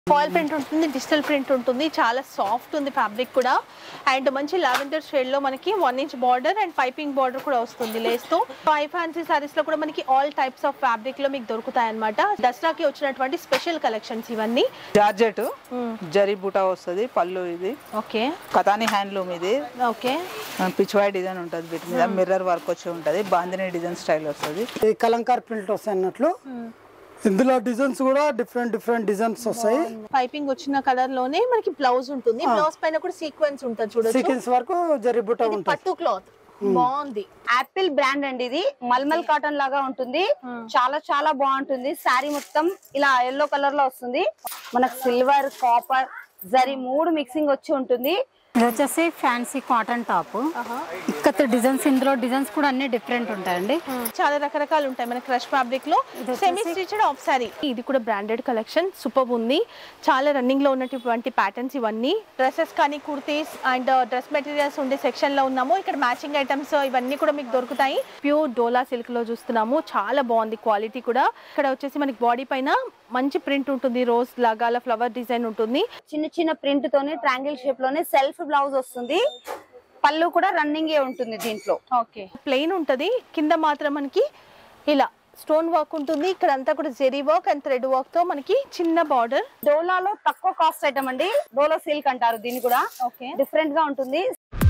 Foil print ఉంటుంది digital print ఉంటుంది చాలా సాఫ్ట్ ఉంది ఫ్యాబ్రిక్ కూడా అండ్ మంచి లావెండర్ షేడ్ లో మనకి one inch border and piping border కూడా వస్తుంది లేస్ తో ఫైవ్ ఫ్యాన్సీ సారీస్ లో కూడా మనకి ఆల్ టైప్స్ ఆఫ్ ఫ్యాబ్రిక్ లో మీకు దొరుకుతాయి అనమాట దసరాకి వచ్చినటువంటి స్పెషల్ కలెక్షన్స్ ఇవన్నీ జార్జెట్ జరీ బూటా వస్తుంది పళ్ళు ఇది ఓకే కథాని హ్యాండ్లూమ్ ఇది ఓకే పిచ్వాయ్ డిజైన్ ఉంటుంది వీటి మీద మిర్రర్ వర్క్ వచ్చి ఉంటుంది బాందిని డిజైన్ స్టైల్ వస్తుంది ఈ కలంకార్ ప్రింట్ వస్తాయి అన్నట్లు ఇందులో డిజైన్స్ కూడా డిఫరెంట్ డిఫరెంట్ డిజైన్స్ వస్తాయి పైపింగ్ వచ్చిన కలర్ లోనే మనకి బ్లౌజ్ ఉంటుంది బ్లౌజ్ పైన కూడా సీక్వెన్స్ ఉంటుంది చూడొచ్చు సీక్వెన్స్ వరకు జరీ బుట్ట ఇది ఉంటుంది పట్టు క్లాత్ బాగుంది యాపిల్ బ్రాండ్ అండి ఇది మల్మల్ కాటన్ లాగా ఉంటుంది చాలా చాలా బాగుంటుంది శారీ మొత్తం ఇలా ఎల్లో కలర్ లో వస్తుంది మనకు సిల్వర్ కాపర్ జరీ మూడు మిక్సింగ్ వచ్చి ఉంటుంది ఇది వచ్చేసి fancy cotton top ikkat designs ఇందులో డిజైన్స్ కూడా అన్ని డిఫరెంట్ ఉంటాయండి చాలా రకరకాలు ఉంటాయి మన క్రష్ ఫ్యాబ్రిక్ లో సెమీ స్టిచ్డ్ ఆఫ్ సారీ ఇది కూడా బ్రాండెడ్ కలెక్షన్ సూపర్ ఉంది చాలా రన్నింగ్ లో ఉన్నటువంటి ప్యాటర్న్స్ ఇవన్నీ డ్రెస్సెస్ కానీ కుర్తీస్ అండ్ డ్రెస్ మెటీరియల్స్ ఉండే సెక్షన్ లో ఉన్నాము ఇక్కడ మ్యాచింగ్ ఐటమ్స్ ఇవన్నీ కూడా మీకు దొరుకుతాయి ప్యూర్ డోలా సిల్క్ లో చూస్తున్నాము చాలా బాగుంది క్వాలిటీ కూడా ఇక్కడ వచ్చేసి మనకి బాడీ పైన మంచి ప్రింట్ ఉంటుంది రోజ్ లాగా అలా ఫ్లవర్ డిజైన్ ఉంటుంది చిన్న చిన్న ప్రింట్ తోని ట్రాంగిల్ షేప్ లోనే సెల్ఫ్ బ్లౌజ్ వస్తుంది పళ్ళు కూడా రన్నింగ్ ఉంటుంది దీంట్లో ఓకే ప్లెయిన్ ఉంటది కింద మాత్రం మనకి ఇలా స్టోన్ వర్క్ ఉంటుంది ఇక్కడ అంతా కూడా zari work and thread work తో మనకి చిన్న బార్డర్ డోలాలో తక్కువ కాస్ట్ ఐటమ్ అండి డోలో సిల్క్ అంటారు దీన్ని కూడా ఓకే డిఫరెంట్ గా ఉంటుంది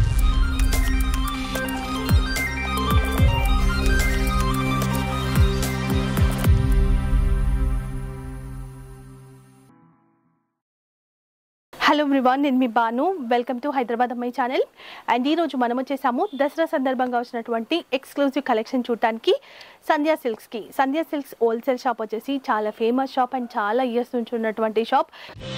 హలో ఎవ్రీవాన్ నేను మీ బాను వెల్కమ్ టు హైదరాబాద్ అమ్మాయి ఛానల్ అండ్ ఈ రోజు మనం వచ్చేసాము దసరా సందర్భంగా వచ్చినటువంటి ఎక్స్క్లూజివ్ కలెక్షన్ చూడటానికి సంధ్యా సిల్క్స్కి సంధ్యా సిల్క్స్ హోల్సేల్ షాప్ వచ్చేసి చాలా ఫేమస్ షాప్ అండ్ చాలా ఇయర్స్ నుంచి ఉన్నటువంటి షాప్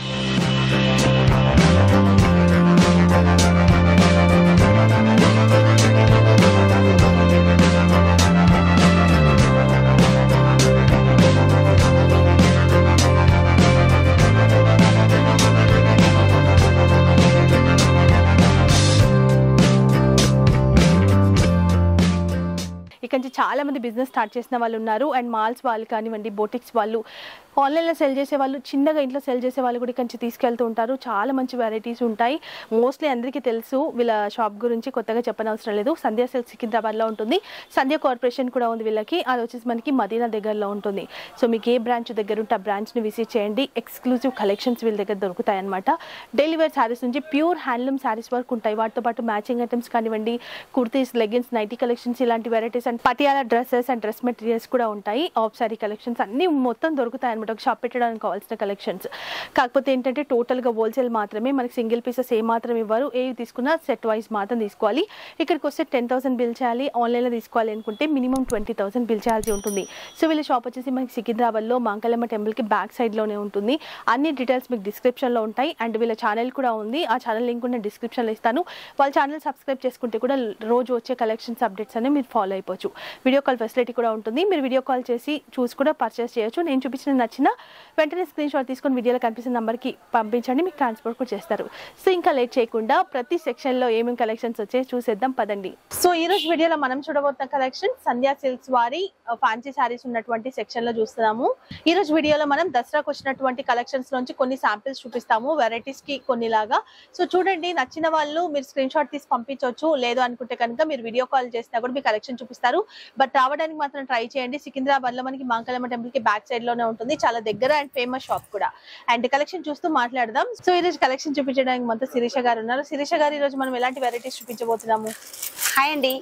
ఇక్కడ నుంచి చాలా మంది బిజినెస్ స్టార్ట్ చేసిన వాళ్ళు ఉన్నారు అండ్ మాల్స్ వాళ్ళు కానివ్వండి బోటిక్స్ వాళ్ళు ఆన్లైన్లో సెల్ చేసే వాళ్ళు చిన్నగా ఇంట్లో సెల్ చేసే వాళ్ళు కూడా ఇక్కడి నుంచి తీసుకెళ్తూ ఉంటారు చాలా మంచి వెరైటీస్ ఉంటాయి మోస్ట్లీ అందరికీ తెలుసు వీళ్ళ షాప్ గురించి కొత్తగా చెప్పనవసరం లేదు సంధ్యా సెల్ సికింద్రాబాద్లో ఉంటుంది సంధ్యా కార్పొరేషన్ కూడా ఉంది వీళ్ళకి అది వచ్చేసి మనకి మదీనా దగ్గరలో ఉంటుంది సో మీకు ఏ బ్రాంచ్ దగ్గర ఉంటే ఆ బ్రాంచ్ని విజిట్ చేయండి ఎక్స్క్లూజివ్ కలెక్షన్స్ వీళ్ళ దగ్గర దొరుకుతాయి అనమాట డైలీ వేర్ శారీస్ నుంచి ప్యూర్ హ్యాండ్లూమ్ శారీస్ వరకు ఉంటాయి వాటితో పాటు మ్యాచింగ్ ఐటమ్స్ కానివ్వండి కుర్తీస్ లెగిన్స్ నైటీ కలెక్షన్స్ ఇలాంటి varieties and Patiala dresses and dress materials కూడా ఉంటాయి ఆఫ్ సారీ కలెక్షన్స్ అన్ని మొత్తం దొరుకుతాయి అనమాట ఒక షాప్ పెట్టడానికి కావాల్సిన కలెక్షన్స్ కాకపోతే ఏంటంటే టోటల్గా హోల్సేల్ మాత్రమే మనకి సింగిల్ పీసెస్ ఏ మాత్రం ఇవ్వరు ఏ తీసుకున్నా సెట్ వైజ్ మాత్రం తీసుకోవాలి ఇక్కడికి వస్తే టెన్ థౌసండ్ బిల్ చేయాలి ఆన్లైన్లో తీసుకోవాలి అనుకుంటే మినిమం ట్వంటీ థౌసండ్ బిల్ చేయాల్సి ఉంటుంది సో వీళ్ళ షాప్ వచ్చేసి మనకి సికింద్రాబాద్లో మాంకలమ్మ టెంపుల్కి బ్యాక్ సైడ్లోనే ఉంటుంది అన్ని డీటెయిల్స్ మీకు డిస్క్రిప్షన్లో ఉంటాయి అండ్ వీళ్ళ ఛానల్ కూడా ఉంది ఆ ఛానల్ లింక్ నేను డిస్క్రిప్షన్లో ఇస్తాను వాళ్ళ ఛానల్ సబ్స్క్రైబ్ చేసుకుంటే కూడా రోజు వచ్చే కలెక్షన్స్ అప్డేట్స్ అనేవి మీరు ఫాలో అయిపోవచ్చు వీడియో కాల్ ఫెసిలిటీ కూడా ఉంటుంది మీరు వీడియో కాల్ చేసి చూసి కూడా పర్చేస్ చేయొచ్చు నేను చూపించిన నచ్చిన వెంటనే స్క్రీన్ షాట్ తీసుకొని వీడియోలో కనిపిస్తున్న నెంబర్కి పంపించండి మీకు ట్రాన్స్పోర్ట్ కూడా చేస్తారు సో ఇంకా లేట్ చేయకుండా ప్రతి సెక్షన్లో ఏమేమి కలెక్షన్స్ వచ్చాయి చూసేద్దాం పదండి సో ఈ రోజు వీడియోలో మనం చూడబోతున్న కలెక్షన్ సంధ్యా సిల్క్స్ వారి ఫ్యాన్సీ శారీస్ ఉన్నటువంటి సెక్షన్ లో చూస్తున్నాము ఈ రోజు వీడియోలో మనం దసరాకు వచ్చినటువంటి కలెక్షన్స్ నుంచి కొన్ని శాంపిల్స్ చూపిస్తాము వెరైటీస్ కి కొన్ని లాగా సో చూడండి నచ్చిన వాళ్ళు మీరు స్క్రీన్ షాట్ తీసి పంపించవచ్చు లేదు అనుకుంటే కనుక మీరు వీడియో కాల్ చేసినా కూడా మీ కలెక్షన్ చూపిస్తారు బట్ రావడానికి మాత్రం ట్రై చేయండి సికింద్రాబాద్ లో మనకి మాంకలమ్మ టెంపుల్ కి బ్యాక్ సైడ్ లోనే ఉంటుంది చాలా దగ్గర అండ్ ఫేమస్ షాప్ కూడా అండ్ కలెక్షన్ చూస్తూ మాట్లాడదాం సో ఈ రోజు కలెక్షన్ చూపించడానికి మనతో శిరీష గారు ఉన్నారు శిరీష గారు ఈ రోజు మనం ఎలాంటి వెరైటీస్ చూపించబోతున్నాము హాయ్ అండి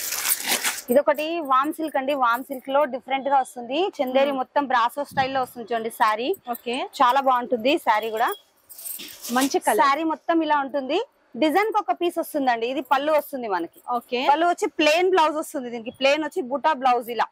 ఇదొకటి వామ్ సిల్క్ అండి వామ్ సిల్క్ లో డిఫరెంట్ గా వస్తుంది చందేరి మొత్తం బ్రాసో స్టైల్లో వస్తుంది చూడండి శారీ ఓకే చాలా బాగుంటుంది శారీ కూడా మంచి కలర్ శారీ మొత్తం ఇలా ఉంటుంది డిజైన్ కి ఒక పీస్ వస్తుందండి ఇది పళ్ళు వస్తుంది మనకి ఓకే పళ్ళు వచ్చి ప్లేన్ బ్లౌజ్ వస్తుంది దీనికి ప్లేన్ వచ్చి బుటా బ్లౌజ్ ఇలా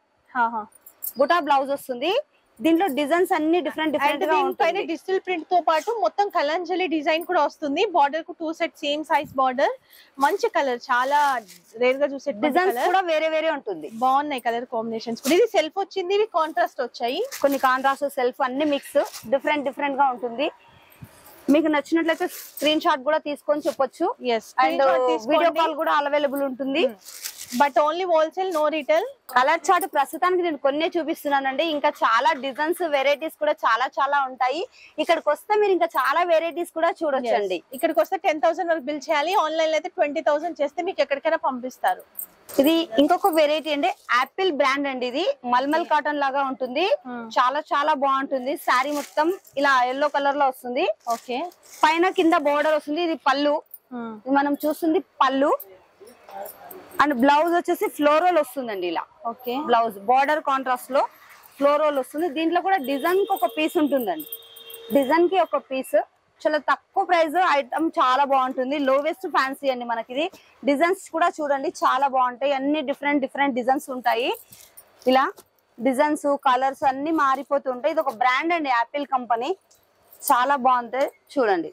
బుటా బ్లౌజ్ వస్తుంది దీంట్లో డిజైన్స్ అన్ని డిఫరెంట్ డిఫరెంట్ గా పైన ఉంటుంది డిజిటల్ ప్రింట్ తో పాటు మొత్తం కలంజలి డిజైన్ కూడా వస్తుంది బార్డర్ కు two set same size border మంచి కలర్ చాలా రేర్ గా చూసే డిజైన్స్ కలర్ కూడా వేరే వేరే ఉంటుంది బాగున్నాయి కలర్ కాంబినేషన్స్ కూడా ఇది సెల్ఫ్ వచ్చింది ఇవి కాంట్రాస్ట్ వచ్చాయి కొన్ని కాంట్రాస్ట్ సెల్ఫ్ అన్ని మిక్స్ డిఫరెంట్ డిఫరెంట్ గా ఉంటుంది మీకు నచ్చినట్లయితే స్క్రీన్ షాట్ కూడా తీసుకొని చెప్పొచ్చు ఎస్ అండ్ వీడియో కాల్ కూడా అవైలబుల్ ఉంటుంది but only wholesale no retail colour chart ప్రస్తుతానికి నేను కొన్నే చూపిస్తున్నానండి ఇంకా చాలా డిజైన్స్ వెరైటీస్ కూడా చాలా చాలా ఉంటాయి ఇక్కడికి వస్తే మీరు ఇంకా చాలా వెరైటీస్ కూడా చూడొచ్చండి ఇక్కడికి వస్తే టెన్ థౌసండ్ వరకు బిల్ చేయాలి ఆన్లైన్ లో అయితే ట్వంటీ థౌసండ్ చేస్తే మీకు ఎక్కడికైనా పంపిస్తారు ఇది ఇంకొక వెరైటీ అండి యాపిల్ బ్రాండ్ అండి ఇది మల్మల్ కాటన్ లాగా ఉంటుంది చాలా చాలా బాగుంటుంది శారీ మొత్తం ఇలా ఎల్లో కలర్ లో వస్తుంది ఓకే పైన కింద బోర్డర్ వస్తుంది ఇది పళ్ళు ఇది మనం చూస్తుంది పళ్ళు అండ్ బ్లౌజ్ వచ్చేసి ఫ్లోరల్ వస్తుందండి ఇలా ఓకే బ్లౌజ్ బార్డర్ కాంట్రాస్ట్ లో ఫ్లోరల్ వస్తుంది దీంట్లో కూడా డిజైన్ కి ఒక పీస్ ఉంటుందండి డిజైన్ కి ఒక పీస్ చాలా తక్కువ ప్రైస్ ఐటమ్ చాలా బాగుంటుంది లోవెస్ట్ ఫ్యాన్సీ అండి మనకి ఇది డిజైన్స్ కూడా చూడండి చాలా బాగుంటాయి అన్ని డిఫరెంట్ డిఫరెంట్ డిజైన్స్ ఉంటాయి ఇలా డిజైన్స్ కలర్స్ అన్ని మారిపోతుంటాయి ఇది ఒక బ్రాండ్ అండి యాపిల్ కంపెనీ చాలా బాగుంటాయి చూడండి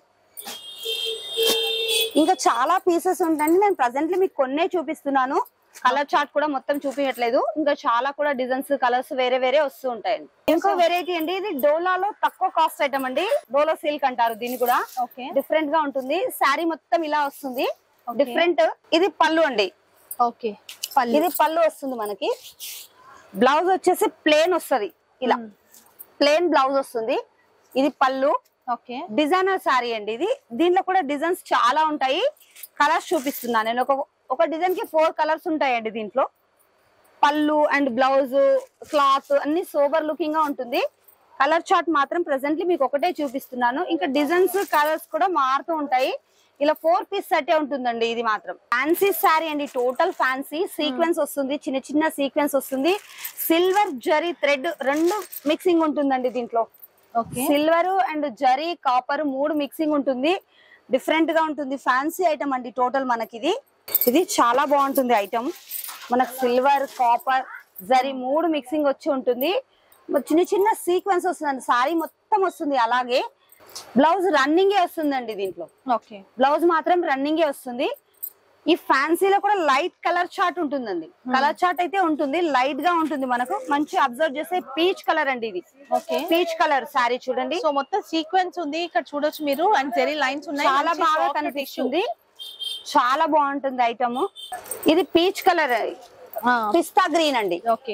ఇంకా చాలా పీసెస్ ఉంటాయండి నేను ప్రజెంట్లీ మీకు కొన్నే చూపిస్తున్నాను కలర్ చార్ట్ కూడా మొత్తం చూపించట్లేదు ఇంకా చాలా కూడా డిజైన్స్ కలర్స్ వేరే వేరే వస్తూ ఉంటాయండి ఇంకో వెరైటీ అండి ఇది డోలాలో తక్కువ కాస్ట్ ఐటమ్ అండి డోలో సిల్క్ అంటారు దీన్ని కూడా ఓకే డిఫరెంట్ గా ఉంటుంది శారీ మొత్తం ఇలా వస్తుంది డిఫరెంట్ ఇది పళ్ళు అండి ఓకే ఇది పళ్ళు వస్తుంది మనకి బ్లౌజ్ వచ్చేసి ప్లేన్ వస్తది ఇలా ప్లేన్ బ్లౌజ్ వస్తుంది ఇది పళ్ళు ఓకే డిజైనర్ శారీ అండి ఇది దీంట్లో కూడా డిజైన్స్ చాలా ఉంటాయి కలర్స్ చూపిస్తున్నాను నేను ఒక ఒక డిజైన్ కి ఫోర్ కలర్స్ ఉంటాయండి దీంట్లో పళ్ళు అండ్ బ్లౌజ్ క్లాత్ అన్ని సోబర్ లుకింగ్ గా ఉంటుంది కలర్ చార్ట్ మాత్రం ప్రెసెంట్లీ మీకు ఒకటే చూపిస్తున్నాను ఇంకా డిజైన్స్ కలర్స్ కూడా మారుతూ ఉంటాయి ఇలా ఫోర్ పీస్ సెటే ఉంటుందండి ఇది మాత్రం ఫ్యాన్సీ శారీ అండి టోటల్ ఫ్యాన్సీ సీక్వెన్స్ వస్తుంది చిన్న చిన్న సీక్వెన్స్ వస్తుంది సిల్వర్ జరీ థ్రెడ్ రెండు మిక్సింగ్ ఉంటుందండి దీంట్లో okay silver and zari copper మూడు మిక్సింగ్ ఉంటుంది డిఫరెంట్ గా ఉంటుంది ఫ్యాన్సీ ఐటమ్ అండి టోటల్ మనకి ఇది ఇది చాలా బాగుంటుంది ఐటమ్ మనకు సిల్వర్ కాపర్ జరీ మూడు మిక్సింగ్ వచ్చి ఉంటుంది మ- చిన్న చిన్న సీక్వెన్స్ వస్తుందండి సారీ మొత్తం వస్తుంది అలాగే బ్లౌజ్ రన్నింగే వస్తుందండి దీంట్లో ఓకే బ్లౌజ్ మాత్రం రన్నింగే వస్తుంది ఈ ఫ్యాన్సీలో కూడా లైట్ కలర్ చార్ట్ ఉంటుందండి కలర్ చార్ట్ అయితే ఉంటుంది లైట్ గా ఉంటుంది మనకు మంచి అబ్జర్వ్ చేస్తే పీచ్ కలర్ అండి ఇది ఓకే పీచ్ కలర్ శారీ చూడండి సో మొత్తం సీక్వెన్స్ ఉంది ఇక్కడ చూడొచ్చు మీరు అండ్ జెరీ లైన్స్ ఉన్నాయి చాలా మంచి బాగా soft కనిపిస్తుంది చాలా బాగుంటుంది ఐటమ్ ఇది పీచ్ కలర్ పిస్తా గ్రీన్ అండి tissue. ఓకే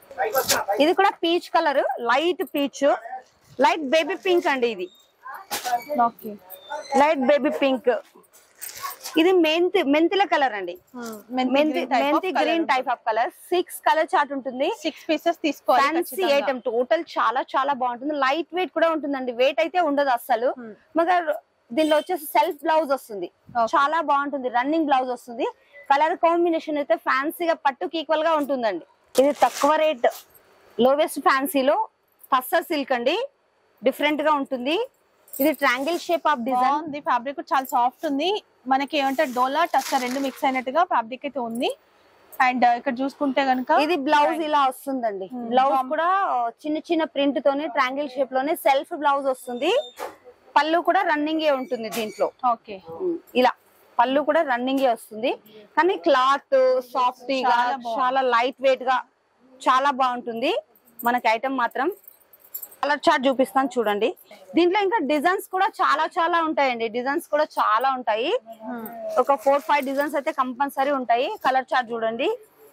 ఇది కూడా peach colour light peach light baby pink అండి ఇది ఓకే లైట్ బేబీ పింక్ ఇది మెంతి మెంతిల కలర్ అండి మెంతి మెంతి green type of colour six colour chart ఉంటుంది సిక్స్ పీసెస్ తీసుకోవాలి ఫ్యాన్సీ ఖచ్చితంగా. ఐటమ్ టోటల్ చాలా చాలా బాగుంటుంది లైట్ వెయిట్ కూడా ఉంటుందండి వెయిట్ అయితే ఉండదు అస్సలు మగర్ దీనిలో వచ్చేసి సెల్ఫ్ బ్లౌజ్ వస్తుంది చాలా బాగుంటుంది రన్నింగ్ బ్లౌజ్ వస్తుంది కలర్ కాంబినేషన్ అయితే ఫ్యాన్సీగా పట్టుకి ఈక్వల్ గా ఉంటుందండి ఇది తక్కువ రేట్ లోవెస్ట్ ఫ్యాన్సీలో టస్సర్ సిల్క్ అండి డిఫరెంట్ గా ఉంటుంది ఇది ట్రాంగిల్ షేప్ ఆఫ్ డిజైన్ బాగుంది ఫ్యాబ్రిక్ చాలా సాఫ్ట్ ఉంది మనకి ఏమంటే డోలా టచ్ రెండు మిక్స్ అయినట్టుగా ఫ్యాబ్రిక్ అయితే ఉంది అండ్ ఇక్కడ చూసుకుంటే గనుక ఇది బ్లౌజ్ ఇలా వస్తుందండి బ్లౌజ్ కూడా చిన్న చిన్న ప్రింట్ తోనే ట్రాంగిల్ షేప్ లోనే సెల్ఫ్ బ్లౌజ్ వస్తుంది పళ్ళు కూడా రన్నింగ్ ఉంటుంది దీంట్లో ఓకే ఉమ్, ఇలా పళ్ళు కూడా రన్నింగ్ వస్తుంది కానీ క్లాత్ సాఫ్టీగా చాలా బాగుంది. చాలా లైట్ వెయిట్ గా చాలా బాగుంటుంది మనకి ఐటమ్ మాత్రం కలర్ చార్ట్ చూపిస్తాను చూడండి దీంట్లో ఇంకా డిజైన్స్ కూడా చాలా చాలా ఉంటాయండి డిజైన్స్ కూడా చాలా ఉంటాయి ఒక ఫోర్ ఫైవ్ డిజైన్స్ అయితే కంపల్సరీ ఉంటాయి కలర్ చార్ట్ చూడండి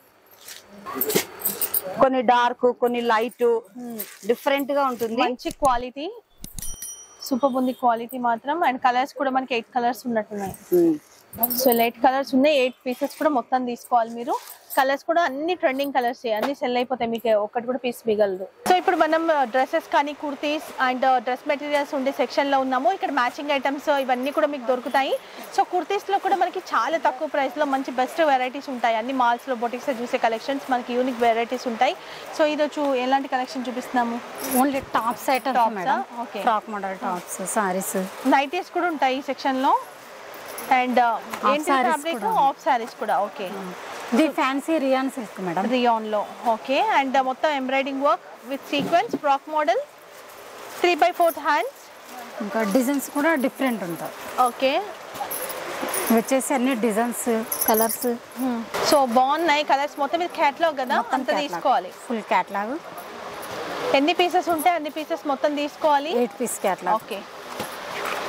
కొన్ని డార్క్ కొన్ని లైట్ డిఫరెంట్ గా ఉంటుంది మంచి క్వాలిటీ సూపర్ ఉంది క్వాలిటీ మాత్రం అండ్ కలర్స్ కూడా మనకి ఎయిట్ కలర్స్ ఉన్నట్టున్నాయి ఉమ్. సో ఎయిట్ కలర్స్ ఉన్నాయి ఎయిట్ పీసెస్ కూడా మొత్తం తీసుకోవాలి మీరు కలర్స్ కూడా అన్ని ట్రెండింగ్ కలర్స్ అన్ని సెల్ అయిపోతాయి మీకు ఒక్కటి కూడా పీస్ మిగలదు సో ఇప్పుడు మనం డ్రెస్సెస్ కానీ కుర్తీస్ అండ్ డ్రెస్ మెటీరియల్స్ ఉండే సెక్షన్ లో ఉన్నాము ఇక్కడ మ్యాచింగ్ ఐటమ్స్ ఇవన్నీ కూడా మీకు దొరుకుతాయి సో కుర్తీస్ లో కూడా మనకి చాలా తక్కువ ప్రైస్ లో మంచి బెస్ట్ వెరైటీస్ ఉంటాయి అన్ని మాల్స్ లో బొటిక్స్ చూసే కలెక్షన్స్ మనకి యూనిక్ వెరైటీస్ ఉంటాయి సో ఇది వచ్చి ఎలాంటి కలెక్షన్ చూపిస్తున్నాము ఓన్లీ టాప్స్ ఐటమ్స్ Tops ఆ? Madam Okay. Frock model tops sarees nighties కూడా ఉంటాయి ఈ సెక్షన్ లో అండ్ ఏంటి sarees ఫ్యాబ్రిక్ కూడా. ఆఫ్ సారీస్ కూడా ఓకే ఇది fancy rayon silk madam rayon లో ఓకే అండ్ మొత్తం embroidering work with sequence frock model three by fourth hands ఇంకా డిజైన్స్ కూడా డిఫరెంట్ ఉంటాయి ఓకే ఇవి వచ్చేసి అన్ని డిజైన్స్ కలర్స్ సో బాగున్నాయి కలర్స్ మొత్తం ఇది క్యాట్లాగ్ కదా అంత తీసుకోవాలి ఫుల్ క్యాట్లాగ్ ఎన్ని పీసెస్ ఉంటే అన్ని పీసెస్ మొత్తం తీసుకోవాలి ఎయిట్ పీస్ క్యాట్లాగ్ ఓకే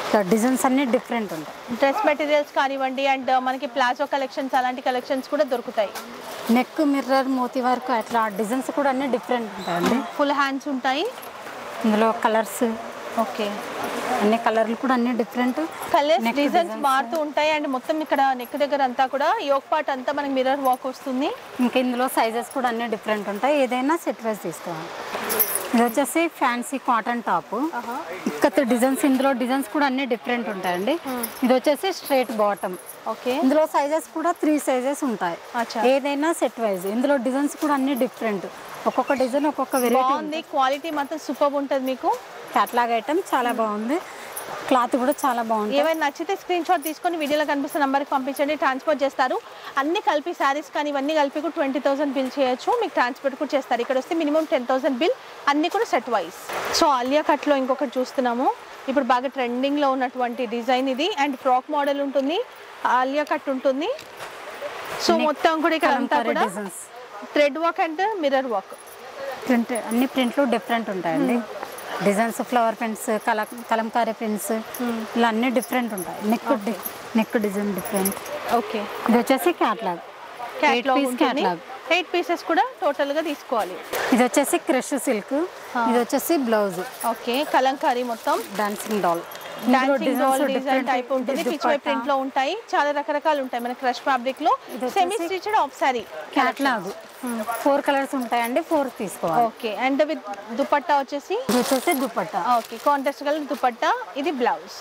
ఇట్లా డిజైన్స్ అన్ని డిఫరెంట్ ఉంటాయి డ్రెస్ మెటీరియల్స్ కానివ్వండి అండ్ మనకి ప్లాజో కలెక్షన్స్ అలాంటి కలెక్షన్స్ కూడా దొరుకుతాయి నెక్ మిర్రర్ మోతీ వర్క్ అట్లా డిజైన్స్ కూడా అన్ని డిఫరెంట్ ఉంటాయండి ఫుల్ హ్యాండ్స్ ఉంటాయి ఇందులో కలర్స్ ఓకే అన్ని కలర్లు కూడా అన్ని different colours Neck designs designs. మారుతూ ఉంటాయి అండ్ మొత్తం ఇక్కడ నెక్ దగ్గర అంతా కూడా యోక్ పార్ట్ అంతా మనకి మిర్రర్ వాక్ వస్తుంది ఇంకా ఇందులో సైజెస్ కూడా అన్ని డిఫరెంట్ ఉంటాయి ఏదైనా సెట్ వైజ్ తీసుకోవాలి ఇది వచ్చేసి fancy cotton top ikat designs ఇందులో డిజైన్స్ కూడా అన్ని డిఫరెంట్ ఉంటాయండి ఇది వచ్చేసి స్ట్రైట్ బాటమ్ ఓకే ఇందులో సైజెస్ కూడా త్రీ సైజెస్ ఉంటాయి అచ్చా. ఏదైనా సెట్ వైజ్ ఇందులో డిజైన్స్ కూడా అన్ని డిఫరెంట్ ఒక్కొక్క డిజైన్ ఒక్కొక్క వెరైటీ బాగుంది క్వాలిటీ మాత్రం సూపర్ ఉంటుంది మీకు క్యాట్లాగ్ ఐటమ్ చాలా బాగుంది క్లాత్ కూడా చాలా బాగుంది ఏమైనా నచ్చితే స్క్రీన్ షాట్ తీసుకొని వీడియోలో కనిపిస్తున్న నెంబర్కి పంపించండి ట్రాన్స్పోర్ట్ చేస్తారు అన్ని కలిపి శారీస్ కానీ ఇవన్నీ కలిపి కూడా ట్వంటీ థౌసండ్ బిల్ చేయొచ్చు మీకు ట్రాన్స్పోర్ట్ కూడా చేస్తారు ఇక్కడ వస్తే మినిమం టెన్ థౌసండ్ బిల్ అన్ని కూడా సెట్ వైస్ సో ఆలియా కట్లో ఇంకొకటి చూస్తున్నాము ఇప్పుడు బాగా ట్రెండింగ్లో ఉన్నటువంటి డిజైన్ ఇది అండ్ ఫ్రాక్ మోడల్ ఉంటుంది ఆలియా కట్ ఉంటుంది సో మొత్తం కూడా ఇక్కడ అంతా కలంకారీ కూడా designs. Thread work and mirror work print అన్ని ప్రింట్లు డిఫరెంట్ ఉంటాయండి డిజైన్స్ ఫ్లవర్ ప్రింట్స్ కల కలంకారీ ప్రింట్స్ ఇలా అన్ని డిఫరెంట్ ఉంటాయి neck neck design different okay ఇది వచ్చేసి క్యాట్లాగ్ క్యాట్లాగ్ piece ఉంటుంది catalog. ఎయిట్ పీసెస్ కూడా టోటల్ గా తీసుకోవాలి ఇది వచ్చేసి క్రష్ సిల్క్ ఇది వచ్చేసి బ్లౌజ్ ఓకే కలంకారీ మొత్తం dancing doll dancing doll design type ఉంటుంది పిచ్ వై ప్రింట్ లో ఉంటాయి చాలా రకరకాలు ఉంటాయి మన క్రష్ ఫ్యాబ్రిక్ లో ఇది వచ్చేసి semi stitched half sari catalogue four colours ఉంటాయండి ఫోర్ తీసుకోవాలి ఓకే అండ్ విత్ దుపట్టా వచ్చేసి ఇది వచ్చేసి dupatta okay contrast colour dupatta ఇది బ్లౌజ్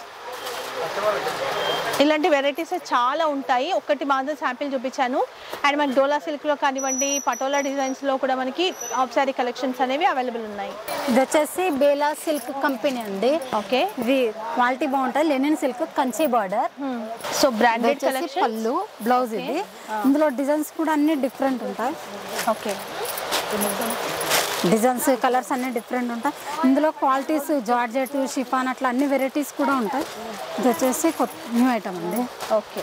ఇలాంటి వెరైటీస్ చాలా ఉంటాయి ఒక్కటి మాత్రం శాంపిల్ చూపించాను అండ్ మనకి డోలా సిల్క్లో కానివ్వండి పటోలా డిజైన్స్లో కూడా మనకి ఆఫ్ సారీ కలెక్షన్స్ అనేవి అవైలబుల్ ఉన్నాయి ఇది వచ్చేసి బేలా సిల్క్ కంపెనీ అండి ఓకే ఇది క్వాలిటీ బాగుంటుంది linen silk Kanchi border so ఇది బ్రాండెడ్ వచ్చేసి కలెక్షన్ పళ్ళు బ్లౌజ్ ఇది ఇందులో డిజైన్స్ కూడా అన్ని డిఫరెంట్ ఉంటాయి ఓకే డిజైన్స్ కలర్స్ అన్ని డిఫరెంట్ ఉంటాయి ఇందులో క్వాలిటీస్ జార్జెట్ షిఫాన్ అట్లా అన్ని వెరైటీస్ కూడా ఉంటాయి ఇది వచ్చేసి కొత్త న్యూ ఐటమ్ అండి ఓకే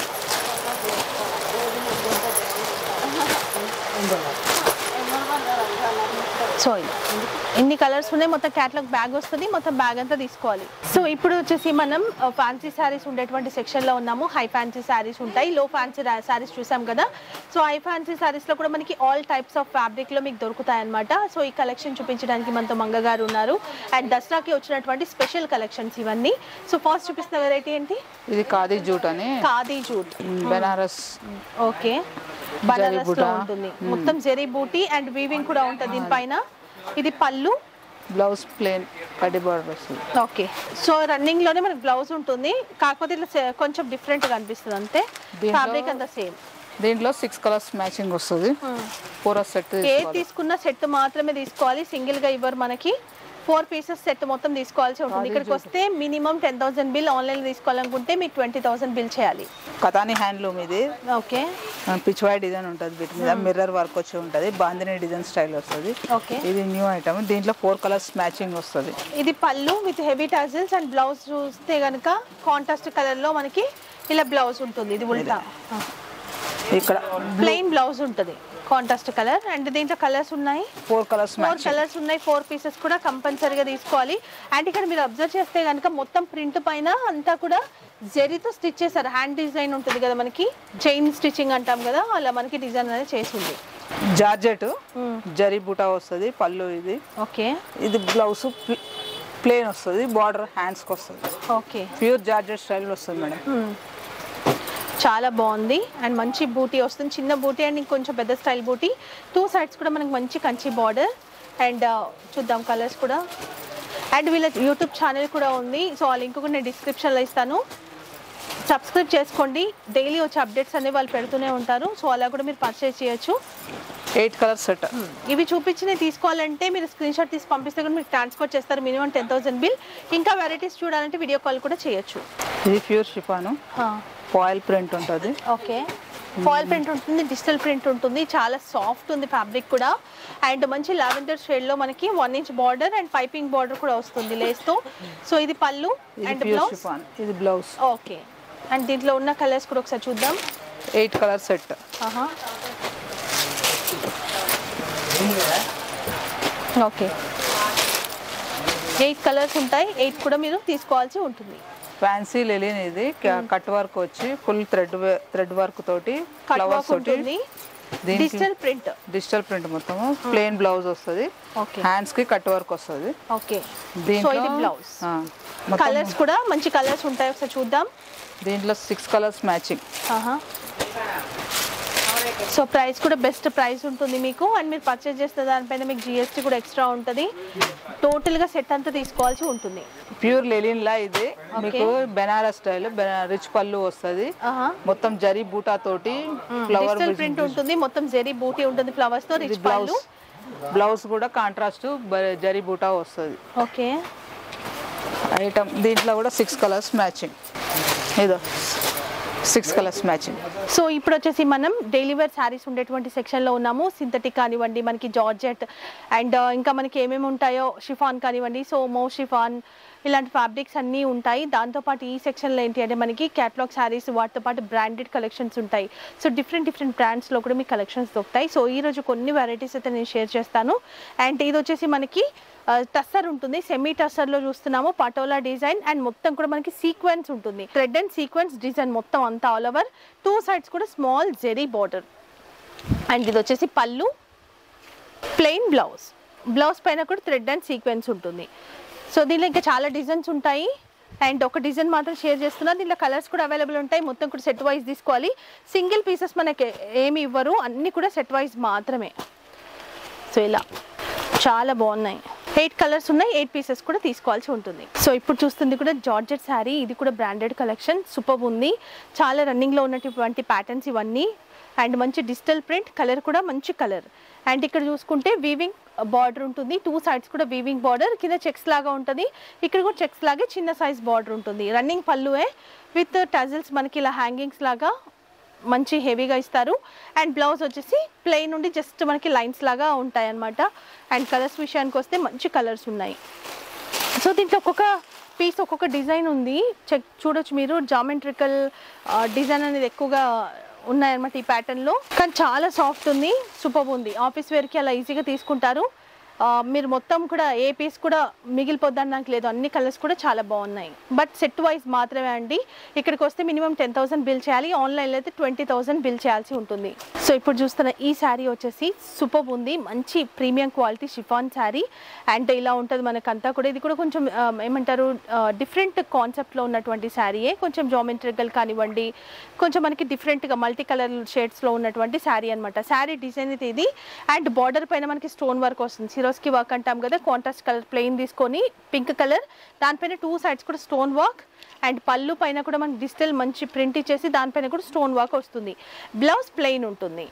సో ఇది. ఇన్ని కలర్స్ ఉన్నాయి మొత్తం క్యాట్లాగ్ బ్యాగ్ వస్తుంది మొత్తం బ్యాగ్ అంతా తీసుకోవాలి సో ఇప్పుడు వచ్చేసి మనం ఫ్యాన్సీ శారీస్ ఉండేటువంటి సెక్షన్ లో ఉన్నాము హై ఫ్యాన్సీ శారీస్ ఉంటాయి లో ఫ్యాన్సీ శారీస్ చూసాం కదా సో హై ఫ్యాన్సీ శారీస్ లో కూడా మనకి ఆల్ టైప్స్ ఆఫ్ ఫ్యాబ్రిక్ లో మీకు దొరుకుతాయి అనమాట సో ఈ కలెక్షన్ చూపించడానికి మనతో మంగ గారు ఉన్నారు అండ్ దసరాకి వచ్చినటువంటి స్పెషల్ కలెక్షన్స్ ఇవన్నీ సో ఫస్ట్ చూపిస్తున్న వెరైటీ ఏంటి ఇది ఖాదీ జూట్ అని ఖాదీ జూట్ బెనారస్ ఓకే బనారస్ లో బూటా. ఉంటుంది మొత్తం జెరీ బూటీ అండ్ వీవింగ్ కూడా ఉంటుంది దీనిపైన ఇది పళ్ళు బ్లౌజ్ ప్లేన్ కడ్డీ బార్డర్ వస్తుంది ఓకే సో రన్నింగ్ లోనే మనకి బ్లౌజ్ ఉంటుంది కాకపోతే ఇట్లా సే- కొంచెం డిఫరెంట్ గా అనిపిస్తుంది అంతే దీంట్లో- ఫ్యాబ్రిక్ అంతా సేమ్ దీంట్లో సిక్స్ కలర్స్ మ్యాచింగ్ వస్తుంది పూరా సెట్ ఏ తీసుకున్న సెట్ మాత్రమే తీసుకోవాలి సింగిల్ గా ఇవ్వరు మనకి ఫోర్ పీసెస్ సెట్ మొత్తం తీసుకోవాల్సి ఉంటుంది ఇక్కడికి వస్తే minimum ten thousand bill online తీసుకోవాలనుకుంటే మీకు ట్వంటీ థౌసండ్ బిల్ చేయాలి కథాని హ్యాండ్లూమ్ ఇది ఓకే పిచ్వాయ్ డిజైన్ ఉంటుంది వీటి మీద మిర్రర్ వర్క్ వచ్చి ఉంటుంది బాందిని డిజైన్ స్టైల్ వస్తుంది ఓకే ఇది న్యూ ఐటమ్ దీంట్లో ఫోర్ కలర్స్ మ్యాచింగ్ వస్తుంది ఇది పళ్ళు with heavy tassels and blouse చూస్తే గనుక కాంట్రాస్ట్ కలర్ లో మనకి ఇలా బ్లౌజ్ ఉంటుంది ఇది ఉల్టా ఇక్కడ ప్లెయిన్ బ్లౌజ్ ఉంటుంది కాంట్రాస్ట్ కలర్ అండ్ దీంట్లో కలర్స్ ఉన్నాయి four colours four matching colours ఉన్నాయి ఫోర్ పీసెస్ కూడా కంపల్సరీగా తీసుకోవాలి అండ్ ఇక్కడ మీరు అబ్జర్వ్ చేస్తే కనుక మొత్తం ప్రింట్ పైన అంతా కూడా జరీతో స్టిచ్ చేశారు హ్యాండ్ డిజైన్ ఉంటుంది కదా మనకి చైన్ స్టిచ్చింగ్ అంటాం కదా అలా మనకి డిజైన్ అనేది చేసింది జార్జెట్ జరీ బూటా వస్తుంది పళ్ళు ఇది ఓకే ఇది బ్లౌజ్ ప్లేన్ వస్తుంది బార్డర్ హ్యాండ్స్కి వస్తుంది ఓకే ప్యూర్ జార్జెట్ స్టైల్ వస్తుంది మేడం చాలా బాగుంది అండ్ మంచి బూటీ వస్తుంది చిన్న బూటీ అండ్ ఇంకొంచెం పెద్ద స్టైల్ బూటీ టూ సైడ్స్ కూడా మనకి మంచి కంచి బార్డర్ అండ్ చూద్దాం కలర్స్ కూడా అండ్ వీళ్ళ యూట్యూబ్ ఛానల్ కూడా ఉంది సో ఆ లింక్ కూడా నేను డిస్క్రిప్షన్లో ఇస్తాను సబ్స్క్రైబ్ చేసుకోండి డైలీ వచ్చే అప్డేట్స్ అనేవి వాళ్ళు పెడుతూనే ఉంటారు సో అలా కూడా మీరు పర్చేస్ చేయొచ్చు ఎయిట్ కలర్ సెట్ ఇవి చూపించినవి తీసుకోవాలంటే మీరు స్క్రీన్ షాట్ తీసి పంపిస్తే కూడా మీకు ట్రాన్స్ఫర్ చేస్తారు మినిమం టెన్ థౌసండ్ బిల్ ఇంకా వెరైటీస్ చూడాలంటే వీడియో కాల్ కూడా చేయొచ్చు ఇది ప్యూర్ షిఫాను ఫాయిల్ ప్రింట్ ఉంటుంది ఓకే ఫాయిల్ ప్రింట్ ఉంటుంది డిజిటల్ ప్రింట్ ఉంటుంది చాలా సాఫ్ట్ ఉంది ఫ్యాబ్రిక్ కూడా అండ్ మంచి లావెండర్ షేడ్లో మనకి one inch border and piping border కూడా వస్తుంది లేస్తో సో ఇది పళ్ళు ఇది అండ్ ప్యూర్ బ్లౌజ్ షిఫాన్ ఇది బ్లౌజ్ ఓకే అండ్ దీంట్లో ఉన్న కలర్స్ కూడా ఒకసారి చూద్దాం ఎయిట్ కలర్ సెట్ ఆహా ఓకే ఎయిట్ కలర్స్ ఉంటాయి ఎయిట్ కూడా మీరు తీసుకోవాల్సి ఉంటుంది ఫ్యాన్సీ లెలిన్ ఇది కట్ వర్క్ వచ్చి ఫుల్ థ్రెడ్ థ్రెడ్ వర్క్ తోటి కట్ ఫ్లవర్స్ వర్క్ తోటి ఉంటుంది దీనికి డిజిటల్ ప్రింట్ డిజిటల్ ప్రింట్ మొత్తము ప్లెయిన్ బ్లౌజ్ వస్తుంది ఓకే హ్యాండ్స్ కి కట్ వర్క్ వస్తుంది ఓకే సో దీంట్లో ఇది బ్లౌజ్ ఆ, మొత్తం కలర్స్ కూడా మంచి కలర్స్ ఉంటాయి ఒకసారి చూద్దాం దీంట్లో సిక్స్ కలర్స్ మ్యాచింగ్ ఆహా సో ప్రైస్ కూడా బెస్ట్ ప్రైస్ ఉంటుంది మీకు అండ్ మీరు పర్చేస్ చేస్తే దానిపైన మీకు జిఎస్టీ కూడా ఎక్స్ట్రా ఉంటుంది టోటల్గా సెట్ అంతా తీసుకోవాల్సి ఉంటుంది ప్యూర్ లెలిన్ లా ఇది మీకు బెనారస్ స్టైల్ రిచ్ పళ్ళు వస్తుంది ఆహా మొత్తం జరీ బూటా తోటి ఫ్లవర్ డిజిటల్ ప్రింట్ ఉంటుంది మొత్తం జెరీ బూటీ ఉంటుంది ఫ్లవర్స్ తో రిచ్ బ్లౌజ్ పళ్ళు బ్లౌజ్ కూడా కాంట్రాస్ట్ జరీ బూటా వస్తుంది ఓకే ఐటమ్ దీంట్లో కూడా సిక్స్ కలర్స్ మ్యాచింగ్ ఇదో సిక్స్ కలర్స్ మ్యాచింగ్ సో ఇప్పుడు వచ్చేసి మనం డైలీ వేర్ శారీస్ ఉండేటువంటి సెక్షన్లో ఉన్నాము సింథటిక్ కానివ్వండి మనకి జార్జెట్ అండ్ ఇంకా మనకి ఏమేమి ఉంటాయో షిఫాన్ కానివ్వండి సో మో షిఫాన్ ఇలాంటి ఫ్యాబ్రిక్స్ అన్నీ ఉంటాయి దాంతోపాటు ఈ సెక్షన్లో ఏంటి అంటే మనకి క్యాటలాగ్ శారీస్ వాటితో పాటు బ్రాండెడ్ కలెక్షన్స్ ఉంటాయి సో డిఫరెంట్ డిఫరెంట్ బ్రాండ్స్లో కూడా మీకు కలెక్షన్స్ దొరుకుతాయి సో ఈ రోజు కొన్ని వెరైటీస్ అయితే నేను షేర్ చేస్తాను అండ్ ఇది వచ్చేసి మనకి టస్సర్ ఉంటుంది సెమీ టస్సర్లో చూస్తున్నాము పటోలా డిజైన్ అండ్ మొత్తం కూడా మనకి సీక్వెన్స్ ఉంటుంది థ్రెడ్ అండ్ సీక్వెన్స్ డిజైన్ మొత్తం అంతా ఆల్ ఓవర్ టూ సైడ్స్ కూడా స్మాల్ జెరీ బార్డర్ అండ్ ఇది వచ్చేసి పళ్ళు ప్లెయిన్ బ్లౌజ్ బ్లౌజ్ పైన కూడా థ్రెడ్ అండ్ సీక్వెన్స్ ఉంటుంది సో దీనిలో ఇంకా చాలా డిజైన్స్ ఉంటాయి అండ్ ఒక డిజైన్ మాత్రం షేర్ చేస్తున్నా దీంట్లో కలర్స్ కూడా అవైలబుల్ ఉంటాయి మొత్తం కూడా సెట్ వైజ్ తీసుకోవాలి సింగిల్ పీసెస్ మనకి ఏమి ఇవ్వరు అన్నీ కూడా సెట్ వైజ్ మాత్రమే సో ఇలా చాలా బాగున్నాయి ఎయిట్ కలర్స్ ఉన్నాయి ఎయిట్ పీసెస్ కూడా తీసుకోవాల్సి ఉంటుంది సో ఇప్పుడు చూస్తుంది కూడా జార్జెట్ శారీ ఇది కూడా బ్రాండెడ్ కలెక్షన్ సూపర్ ఉంది చాలా రన్నింగ్లో ఉన్నటువంటి ప్యాటర్న్స్ ఇవన్నీ అండ్ మంచి డిజిటల్ ప్రింట్ కలర్ కూడా మంచి కలర్ అండ్ ఇక్కడ చూసుకుంటే వీవింగ్ బార్డర్ ఉంటుంది టూ సైడ్స్ కూడా వీవింగ్ బార్డర్ కింద చెక్స్ లాగా ఉంటుంది ఇక్కడ కూడా చెక్స్ లాగే చిన్న సైజ్ బార్డర్ ఉంటుంది రన్నింగ్ పళ్ళువే విత్ టజిల్స్ మనకి ఇలా హ్యాంగింగ్స్ లాగా మంచి హెవీగా ఇస్తారు అండ్ బ్లౌజ్ వచ్చేసి ప్లెయిన్ నుండి జస్ట్ మనకి లైన్స్ లాగా ఉంటాయి అన్నమాట అండ్ కలర్స్ విషయానికి వస్తే మంచి కలర్స్ ఉన్నాయి సో దీంట్లో ఒక్కొక్క పీస్ ఒక్కొక్క డిజైన్ ఉంది చెక్ చూడొచ్చు మీరు జామెట్రికల్ డిజైన్ అనేది ఎక్కువగా ఉన్నాయన్నమాట ఈ ప్యాటర్న్లో కానీ చాలా సాఫ్ట్ ఉంది సూపర్ ఉంది ఆఫీస్ వేర్కి అలా ఈజీగా తీసుకుంటారు ఆ, మీరు మొత్తం కూడా ఏ పీస్ కూడా మిగిలిపోద్దని నాకు లేదు అన్ని కలర్స్ కూడా చాలా బాగున్నాయి బట్ సెట్ వైజ్ మాత్రమే అండి ఇక్కడికి వస్తే మినిమం టెన్ థౌసండ్ బిల్ చేయాలి ఆన్లైన్లో అయితే ట్వంటీ థౌసండ్ బిల్ చేయాల్సి ఉంటుంది సో ఇప్పుడు చూస్తున్న ఈ శారీ వచ్చేసి సూపర్ ఉంది మంచి premium quality chiffon sari and ఇలా ఉంటుంది మనకంతా కూడా ఇది కూడా కొంచెం ఆ, ఏమంటారు డిఫరెంట్ కాన్సెప్ట్లో ఉన్నటువంటి శారీయే కొంచెం జామెట్రికల్ కానివ్వండి కొంచెం మనకి డిఫరెంట్గా మల్టీ కలర్ షేడ్స్లో ఉన్నటువంటి శారీ అనమాట శారీ డిజైన్ అయితే ఇది అండ్ బార్డర్ పైన మనకి స్టోన్ వర్క్ వస్తుంది సిరోస్కి వర్క్ అంటాం కదా కాంట్రాస్ట్ కలర్ ప్లెయిన్ తీసుకొని పింక్ కలర్ దానిపైన టూ సైడ్స్ కూడా స్టోన్ వర్క్ అండ్ పళ్ళు పైన కూడా మనకి డిజిటల్ మంచి ప్రింట్ ఇచ్చేసి దానిపైన కూడా స్టోన్ వర్క్ వస్తుంది బ్లౌజ్ ప్లెయిన్ ఉంటుంది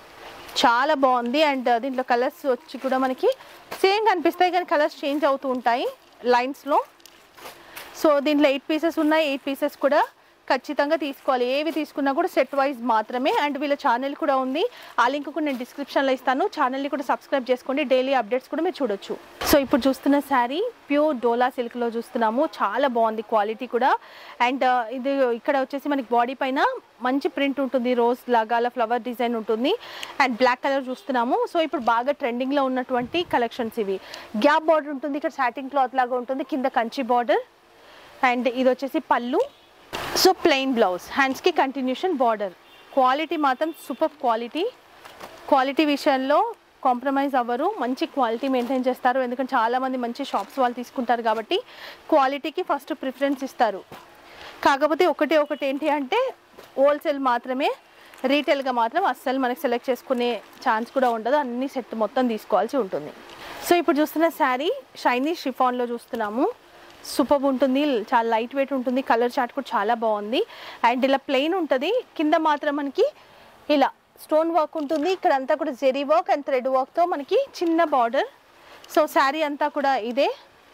చాలా బాగుంది అండ్ దీంట్లో కలర్స్ వచ్చి కూడా మనకి సేమ్ కనిపిస్తాయి కానీ కలర్స్ చేంజ్ అవుతూ ఉంటాయి లైన్స్లో సో దీంట్లో ఎయిట్ పీసెస్ ఉన్నాయి ఎయిట్ పీసెస్ కూడా ఖచ్చితంగా తీసుకోవాలి ఏవి తీసుకున్నా కూడా సెట్ వైజ్ మాత్రమే అండ్ వీళ్ళ ఛానల్ కూడా ఉంది ఆ లింక్ కూడా నేను డిస్క్రిప్షన్లో ఇస్తాను ఛానల్ని కూడా సబ్స్క్రైబ్ చేసుకోండి డైలీ అప్డేట్స్ కూడా మీరు చూడొచ్చు సో ఇప్పుడు చూస్తున్న శారీ ప్యూర్ డోలా సిల్క్లో చూస్తున్నాము చాలా బాగుంది క్వాలిటీ కూడా అండ్ ఇది ఇక్కడ వచ్చేసి మనకి బాడీ పైన మంచి ప్రింట్ ఉంటుంది రోజ్ లాగా అలా ఫ్లవర్ డిజైన్ ఉంటుంది అండ్ బ్లాక్ కలర్ చూస్తున్నాము సో ఇప్పుడు బాగా ట్రెండింగ్లో ఉన్నటువంటి కలెక్షన్స్ ఇవి గ్యాప్ బార్డర్ ఉంటుంది ఇక్కడ సాటిన్ క్లాత్ లాగా ఉంటుంది కింద కంచి బార్డర్ అండ్ ఇది వచ్చేసి పళ్ళు సో ప్లెయిన్ బ్లౌజ్ హ్యాండ్స్కి కంటిన్యూషన్ బార్డర్ క్వాలిటీ మాత్రం సూపర్ క్వాలిటీ క్వాలిటీ విషయంలో కాంప్రమైజ్ అవ్వరు మంచి క్వాలిటీ మెయింటైన్ చేస్తారు ఎందుకంటే చాలామంది మంచి షాప్స్ వాళ్ళు తీసుకుంటారు కాబట్టి క్వాలిటీకి ఫస్ట్ ప్రిఫరెన్స్ ఇస్తారు కాకపోతే ఒకటే ఒకటి ఏంటి అంటే హోల్సేల్ మాత్రమే రీటైల్గా మాత్రం అస్సలు మనకి సెలెక్ట్ చేసుకునే ఛాన్స్ కూడా ఉండదు అన్ని సెట్ మొత్తం తీసుకోవాల్సి ఉంటుంది సో ఇప్పుడు చూస్తున్న శారీ షైనీ షిఫాన్లో చూస్తున్నాము సూపర్ ఉంటుంది చాలా లైట్ వెయిట్ ఉంటుంది కలర్ చార్ట్ కూడా చాలా బాగుంది అండ్ ఇలా ప్లెయిన్ ఉంటుంది కింద మాత్రం మనకి ఇలా స్టోన్ వర్క్ ఉంటుంది ఇక్కడ అంతా కూడా జెరీ వర్క్ అండ్ థ్రెడ్ వర్క్తో మనకి చిన్న బార్డర్ సో శారీ అంతా కూడా ఇదే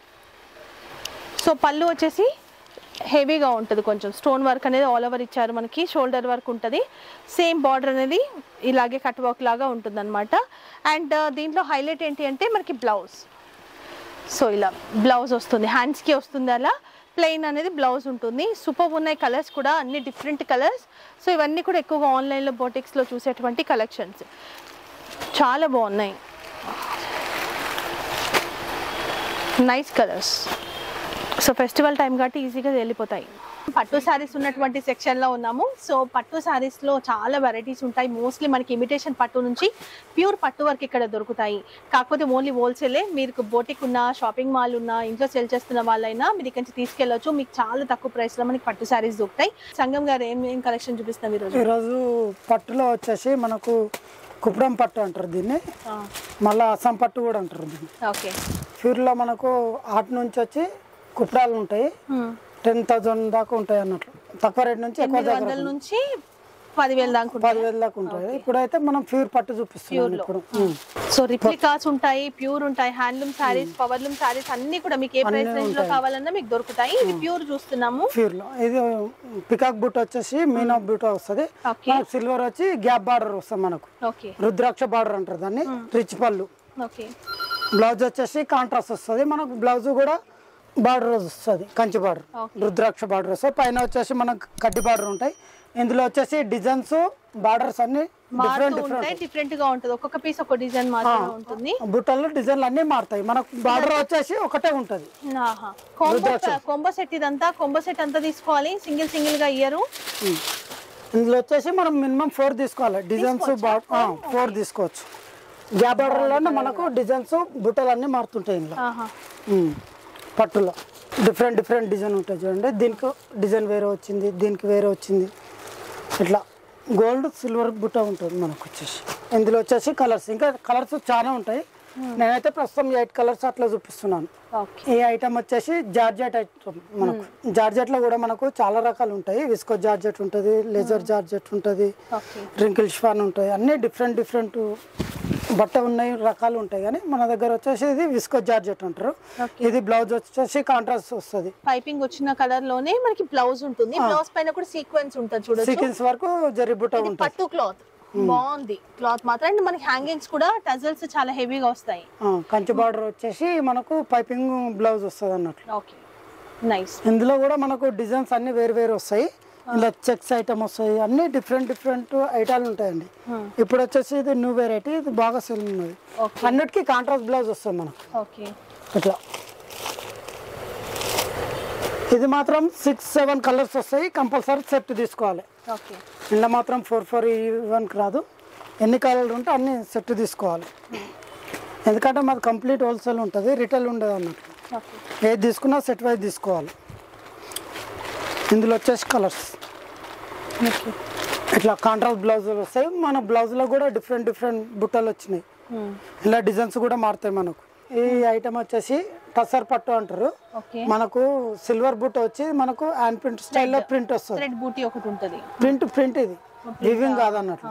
సో పళ్ళు వచ్చేసి హెవీగా ఉంటుంది కొంచెం స్టోన్ వర్క్ అనేది ఆల్ ఓవర్ ఇచ్చారు మనకి షోల్డర్ వర్క్ ఉంటుంది సేమ్ బార్డర్ అనేది ఇలాగే కట్ వర్క్ లాగా ఉంటుంది అనమాట అండ్ దీంట్లో హైలైట్ ఏంటి అంటే మనకి బ్లౌజ్ సో ఇలా బ్లౌజ్ వస్తుంది హ్యాండ్స్కి వస్తుంది అలా ప్లెయిన్ అనేది బ్లౌజ్ ఉంటుంది సూపర్ ఉన్నాయి కలర్స్ కూడా అన్ని డిఫరెంట్ కలర్స్ సో ఇవన్నీ కూడా ఎక్కువగా ఆన్లైన్లో బోటిక్స్లో చూసేటువంటి కలెక్షన్స్ చాలా బాగున్నాయి nice colours so festival time కాబట్టి ఈజీగా వెళ్ళిపోతాయి పట్టు శారీస్ ఉన్నటువంటి సెక్షన్లో ఉన్నాము సో పట్టు శారీస్లో చాలా వెరైటీస్ ఉంటాయి మోస్ట్లీ మనకి ఇమిటేషన్ పట్టు నుంచి ప్యూర్ పట్టు వరకు ఇక్కడ దొరుకుతాయి కాకపోతే ఓన్లీ హోల్సేలే మీకు బోటిక్ ఉన్న షాపింగ్ మాల్ ఉన్న ఇంట్లో సెల్ చేస్తున్న వాళ్ళైనా మీరు ఇక్కడి నుంచి తీసుకెళ్ళొచ్చు మీకు చాలా తక్కువ ప్రైస్లో మనకి పట్టు శారీస్ దొరుకుతాయి సంగం గారు ఏం ఏం కలెక్షన్ చూపిస్తున్నాం ఈరోజు ఈరోజు పట్టులో వచ్చేసి మనకు కుప్పడం పట్టు అంటారు దీన్ని మళ్ళీ అస్సాం పట్టు కూడా అంటారు దీన్ని ఓకే ప్యూర్లో మనకు ఆట నుంచి వచ్చి కుప్పడాలు ఉంటాయి టెన్ థౌజండ్ దాకా ఉంటాయి అన్నట్లు తక్కువ రేట్ నుంచి ఎక్కువ ఎనిమిది దగ్గర వందల నుంచి పదివేల దాకా ఉంటాయి పదివేల దాకా ఉంటాయి ఇప్పుడైతే మనం ప్యూర్ పట్టు చూపిస్తున్నాం ఇప్పుడు ఉమ్. సో రిప్లికాస్ ఉంటాయి ప్యూర్ ఉంటాయి హ్యాండ్లూమ్ శారీస్ పవర్లూమ్ శారీస్ అన్ని కూడా మీకు ఏ ప్రైస్ రేంజ్ లో కావాలన్నా మీకు దొరుకుతాయి ఇది ప్యూర్ చూస్తున్నాము ప్యూర్ లో ఇది పికాక్ బూట్ వచ్చేసి మీనా బూట్ వస్తుంది ఓకే మనకు సిల్వర్ వచ్చి గ్యాప్ బార్డర్ వస్తుంది మనకు ఓకే రుద్రాక్ష బార్డర్ అంటారు దాన్ని రిచ్ పళ్ళు ఓకే బ్లౌజ్ వచ్చేసి కాంట్రాస్ట్ వస్తుంది మనకు బ్లౌజ్ కూడా బార్డర్ వస్తుంది కంచి బార్డర్ రుద్రాక్ష బార్డర్ వస్తుంది పైన వచ్చేసి మనకు కడ్డి బార్డర్ ఉంటాయి ఇందులో వచ్చేసి డిజైన్స్ బార్డర్స్ అన్ని డిఫరెంట్ మారుతూ ఉంటాయి డిఫరెంట్ గా ఉంటుంది ఒక్కొక్క పీస్ ఒక డిజైన్ మాత్రమే ఉంటుంది బుట్టలు డిజైన్లు అన్ని మారుతాయి మనకు బార్డర్ వచ్చేసి ఒకటే ఉంటుంది ఆహా. కొంబో కొంబో సెట్ ఇదంతా కొంబో సెట్ అంతా తీసుకోవాలి సింగిల్ సింగిల్ గా ఇయ్యరు ఇందులో వచ్చేసి మనం మినిమం ఫోర్ తీసుకోవాలి డిజైన్స్ ఫోర్ తీసుకోవచ్చు గ్యాప్ బార్డర్లోనే మనకు డిజైన్స్ బుట్టలు అన్ని మారుతుంటాయి ఇందులో ఆహా ఉమ్. పట్టులో డిఫరెంట్ డిఫరెంట్ డిజైన్ ఉంటాయి చూడండి దీనికి డిజైన్ వేరే వచ్చింది దీనికి వేరే వచ్చింది ఇట్లా గోల్డ్ సిల్వర్ బుట్ట ఉంటుంది మనకు వచ్చేసి ఇందులో వచ్చేసి కలర్స్ ఇంకా కలర్స్ చాలా ఉంటాయి నేనైతే ప్రస్తుతం ఎయిట్ కలర్స్ అట్లా చూపిస్తున్నాను ఓకే ఈ ఐటమ్ వచ్చేసి జార్జెట్ ఐటమ్ మనకు జార్జెట్లో కూడా మనకు చాలా రకాలు ఉంటాయి విస్కో జార్జెట్ ఉంటుంది లెజర్ జార్జెట్ ఉంటుంది ఓకే రింకిల్ షిఫాన్ ఉంటాయి అన్నీ డిఫరెంట్ డిఫరెంట్ బట్ట ఉన్నాయి రకాలు ఉంటాయి కానీ మన దగ్గర వచ్చేసి ఇది విస్కో జార్జెట్ అంటారు ఇది బ్లౌజ్ వచ్చేసి కాంట్రాస్ట్ వస్తుంది పైపింగ్ వచ్చిన కలర్ లోనే మనకి బ్లౌజ్ ఉంటుంది బ్లౌజ్ పైన కూడా సీక్వెన్స్ ఉంటుంది చూడొచ్చు సీక్వెన్స్ వరకు జరి బుట్ట ఇది ఉంటుంది పట్టు క్లాత్ బాగుంది క్లాత్ మాత్రం అండ్ మనకి హ్యాంగింగ్స్ కూడా టజల్స్ చాలా హెవీగా వస్తాయి ఆ, కంచి బార్డర్ వచ్చేసి మనకు పైపింగ్ బ్లౌజ్ వస్తుంది అన్నట్లు ఓకే నైస్ ఇందులో కూడా మనకు డిజైన్స్ అన్ని వేరు వేరు వస్తాయి ఇలా చెక్స్ ఐటమ్ వస్తాయి అన్ని డిఫరెంట్ డిఫరెంట్ ఐటాలు ఉంటాయండి ఇప్పుడు వచ్చేసి ఇది న్యూ వెరైటీ ఇది బాగా సెల్ ఉన్నది Okay. అన్నిటికీ కాంట్రాస్ట్ బ్లౌజ్ వస్తుంది మనకు ఓకే ఇట్లా ఇది మాత్రం సిక్స్ సెవెన్ కలర్స్ వస్తాయి కంపల్సరీ సెట్ తీసుకోవాలి ఓకే ఇందులో మాత్రం ఫోర్ ఫోర్ వన్కి రాదు ఎన్ని కలర్లు ఉంటే అన్ని సెట్ తీసుకోవాలి ఎందుకంటే మాది కంప్లీట్ హోల్సేల్ ఉంటుంది రిటైల్ ఉండదు అన్నట్టు ఓకే ఏది తీసుకున్నా సెట్ వైజ్ తీసుకోవాలి ఇందులో వచ్చేసి కలర్స్ ఇట్లా కాంట్రాస్ట్ బ్లౌజులు వస్తాయి మన బ్లౌజ్లో కూడా డిఫరెంట్ డిఫరెంట్ బుట్టలు వచ్చినాయి ఇలా డిజైన్స్ కూడా మారుతాయి మనకు ఈ ఐటమ్ వచ్చేసి టసర్ పట్టు అంటారు ఓకే మనకు సిల్వర్ బుట్ట వచ్చి మనకు హ్యాండ్ ప్రింట్ స్టైల్లో ప్రింట్ వస్తుంది థ్రెడ్ బూటీ ఒకటి ఉంటుంది ప్రింట్ ప్రింట్ ఇది వివింగ్ కాదన్నట్లు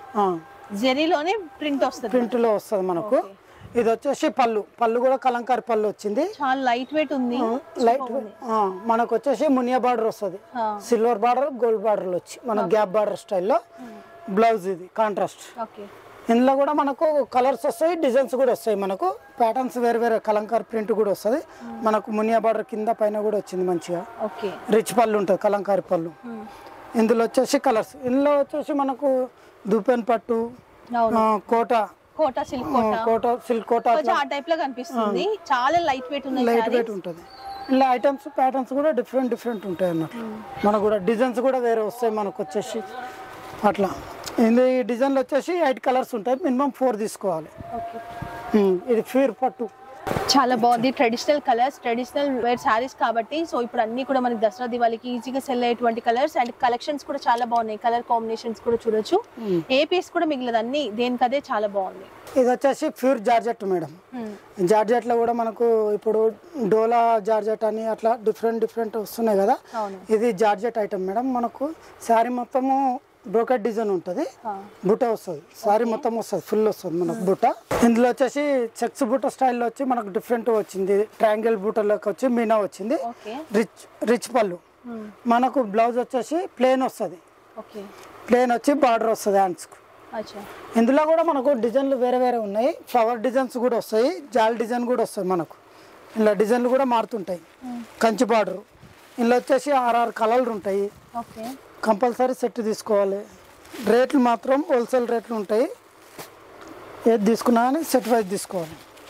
జెరీలోనే ప్రింట్ వస్తుంది ప్రింట్లో వస్తుంది మనకు ఇది వచ్చేసి పళ్ళు పళ్ళు కూడా కలంకారి పళ్ళు వచ్చింది చాలా లైట్ వెయిట్ ఉంది లైట్ మనకు వచ్చేసి మునియా బార్డర్ వస్తుంది ఆ. సిల్వర్ బార్డర్ గోల్డ్ బార్డర్లు వచ్చి మన గ్యాప్ బార్డర్ స్టైల్లో బ్లౌజ్ ఇది కాంట్రాస్ట్ ఓకే ఇందులో కూడా మనకు కలర్స్ వస్తాయి డిజైన్స్ కూడా వస్తాయి మనకు ప్యాటర్న్స్ వేరే వేరే కలంకార్ ప్రింట్ కూడా వస్తుంది మనకు మునియా బార్డర్ కింద పైన కూడా వచ్చింది మంచిగా ఓకే రిచ్ పళ్ళు ఉంటుంది కలంకారి పళ్ళు ఇందులో వచ్చేసి కలర్స్ ఇందులో వచ్చేసి మనకు దుపెన్ పట్టు అవును ఆ, కోట కోటా సిల్క్ ఆ, కోటా కోట సిల్క్ కోట కొంచెం ఆ టైప్ లో కనిపిస్తుంది చాలా లైట్ వెయిట్ ఉన్నాయి లైట్ సారీ వెయిట్ ఉంటుంది ఇలా ఐటమ్స్ ప్యాటర్న్స్ కూడా డిఫరెంట్ డిఫరెంట్ ఉంటాయి అన్నట్టు మనకు కూడా డిజైన్స్ కూడా వేరే వస్తాయి మనకు వచ్చేసి అట్లా ఇది ఈ డిజైన్లు వచ్చేసి ఎయిట్ కలర్స్ ఉంటాయి మినిమం ఫోర్ తీసుకోవాలి ఉమ్, ఇది ఫీర్ పట్టు చాలా బాగుంది traditional colours traditional wear saris కాబట్టి సో ఇప్పుడు అన్ని కూడా మనకి దసరా దివాళీకి ఈజీగా సెల్ అయ్యేటువంటి కలర్స్ అండ్ కలెక్షన్స్ కూడా చాలా బాగున్నాయి కలర్ కాంబినేషన్స్ కూడా చూడొచ్చు ఏ పీస్ కూడా మిగిలిన అన్ని దేనికదే చాలా బాగుంది ఇది వచ్చేసి ప్యూర్ జార్జెట్ మేడం జార్జెట్లో కూడా మనకు ఇప్పుడు డోలా జార్జెట్ అని అట్లా డిఫరెంట్ డిఫరెంట్ వస్తున్నాయి కదా అవును ఇది జార్జెట్ ఐటమ్ మేడం మనకు శారీ మొత్తము బ్రోకెట్ డిజైన్ ఉంటుంది బుట్ట వస్తుంది శారీ మొత్తం వస్తుంది ఫుల్ వస్తుంది మనకు బుట్ట ఇందులో వచ్చేసి చెక్స్ బుట్ట స్టైల్లో వచ్చి మనకు డిఫరెంట్ వచ్చింది ట్రయాంగిల్ బుట్టలోకి వచ్చి మీనా వచ్చింది ఓకే రిచ్ రిచ్ పళ్ళు మనకు బ్లౌజ్ వచ్చేసి ప్లేన్ వస్తుంది ఓకే ప్లేన్ వచ్చి బార్డర్ వస్తుంది హ్యాండ్స్కు అచ్చా ఇందులో కూడా మనకు డిజైన్లు వేరే వేరే ఉన్నాయి ఫ్లవర్ డిజైన్స్ కూడా వస్తాయి జాల్ డిజైన్ కూడా వస్తాయి మనకు ఇలా డిజైన్లు కూడా మారుతుంటాయి కంచి బార్డర్ ఇందులో వచ్చేసి ఆర్ఆర్ కలర్లు ఉంటాయి ఓకే కంపల్సరీ సెట్ తీసుకోవాలి రేట్లు మాత్రం హోల్సేల్ రేట్లు ఉంటాయి ఏది తీసుకున్నా కానీ సెట్ వైజ్ తీసుకోవాలి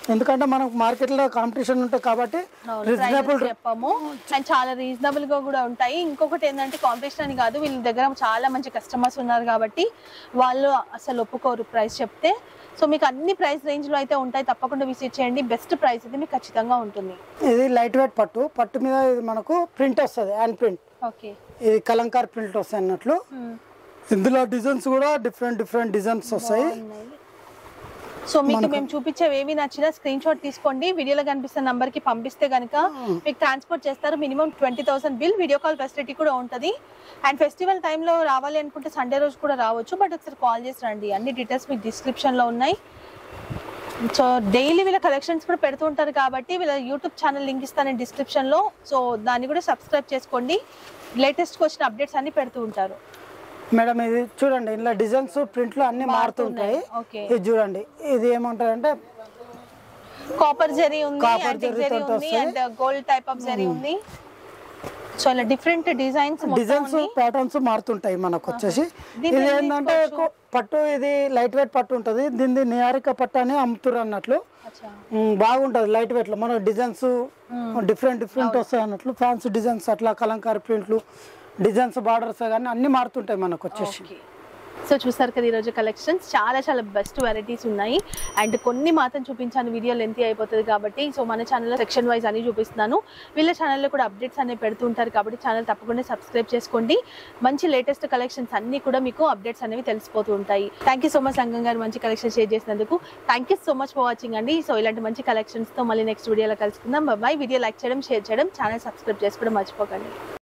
ఎందుకంటే మనకు మార్కెట్లో కాంపిటీషన్ ఉంటుంది కాబట్టి రీజనబుల్ ప్రైజెస్ చెప్పాము అండ్ చాలా రీజనబుల్ గా కూడా ఉంటాయి ఇంకొకటి ఏంటంటే కాంపిటీషన్ అని కాదు వీళ్ళ దగ్గర చాలా మంచి కస్టమర్స్ ఉన్నారు కాబట్టి వాళ్ళు అసలు ఒప్పుకోరు ప్రైస్ చెప్తే సో మీకు అన్ని ప్రైస్ రేంజ్ లో అయితే ఉంటాయి తప్పకుండా విజిట్ చేయండి బెస్ట్ ప్రైస్ అయితే మీకు ఖచ్చితంగా ఉంటుంది ఇది లైట్ వెయిట్ పట్టు పట్టు మీద ఇది మనకు ప్రింట్ వస్తుంది హ్యాండ్ ప్రింట్ ఓకే ఇది కలంకార్ ప్రింట్ వస్తాయి అన్నట్లు ఇందులో డిజైన్స్ కూడా డిఫరెంట్ డిఫరెంట్ డిజైన్స్ వస్తాయి సో మీకు మేము చూపించేవి ఏవి నచ్చినా స్క్రీన్ షాట్ తీసుకోండి వీడియోలో కనిపిస్తున్న నంబర్ కి పంపిస్తే కనుక మీకు ట్రాన్స్పోర్ట్ చేస్తారు minimum twenty thousand bill video call facility కూడా ఉంటుంది అండ్ ఫెస్టివల్ టైంలో రావాలి అనుకుంటే సండే రోజు కూడా రావచ్చు బట్ ఒకసారి కాల్ చేసి రండి అన్ని డీటెయిల్స్ మీకు డిస్క్రిప్షన్ లో ఉన్నాయి సో డైలీ వీళ్ళ కలెక్షన్స్ కూడా పెడుతూ ఉంటారు కాబట్టి వీళ్ళ యూట్యూబ్ ఛానల్ లింక్ ఇస్తాను డిస్క్రిప్షన్ లో సో దాన్ని కూడా సబ్స్క్రైబ్ చేసుకోండి లేటెస్ట్ వచ్చిన అప్డేట్స్ అన్ని పెడుతూ ఉంటారు మేడం ఇది చూడండి ఇందులో డిజైన్స్ ప్రింట్లు అన్ని మారుతుంటాయి ఓకే ఇది చూడండి ఇది ఏమంటారంటే కాపర్ జరీ ఉంది Copper యాంటిక్ జరీ జరీ తోటి ఉంది వస్తాయి. And gold type of zari ఉంది సో ఇలా డిఫరెంట్ డిజైన్స్ డిజైన్స్ ప్యాటర్న్స్ మారుతుంటాయి మనకు వచ్చేసి దీంట్లో ఇది ఏం ఏంటంటే కొ- పట్టు ఇది లైట్ వెయిట్ పట్టు ఉంటుంది దీన్ని నిహారిక పట్టు అని అమ్ముతారు అన్నట్లు ఉమ్, బాగుంటది లైట్ వెయిట్ లో మన డిజైన్స్ డిఫరెంట్ డిఫరెంట్ వస్తాయి అన్నట్లు ఫ్యాన్సీ డిజైన్స్ అట్లా కలంకారీ ప్రింట్లు డిజైన్స్ బార్డర్స్ కానీ అన్ని మారుతుంటాయి మనకు వచ్చేసి సో చూసారు కదా ఈరోజు కలెక్షన్స్ చాలా చాలా బెస్ట్ వెరైటీస్ ఉన్నాయి అండ్ కొన్ని మాత్రం చూపించాను వీడియో లెంతీ అయిపోతుంది కాబట్టి సో మన ఛానల్లో సెక్షన్ వైజ్ అని చూపిస్తున్నాను వీళ్ళ ఛానల్లో కూడా అప్డేట్స్ అనేవి పెడుతుంటారు కాబట్టి ఛానల్ తప్పకుండా సబ్స్క్రైబ్ చేసుకోండి మంచి లేటెస్ట్ కలెక్షన్స్ అన్ని కూడా మీకు అప్డేట్స్ అనేవి తెలిసిపోతూ ఉంటాయి thank you so much Sangam గారు మంచి కలెక్షన్ షేర్ చేసినందుకు thank you so much for watching అండి సో ఇలాంటి మంచి కలెక్షన్స్తో మళ్ళీ నెక్స్ట్ వీడియోలో కలుసుకుందాం బాయ్ వీడియో లైక్ చేయడం షేర్ చేయడం ఛానల్ సబ్స్క్రైబ్ చేసుకోవడం మర్చిపోకండి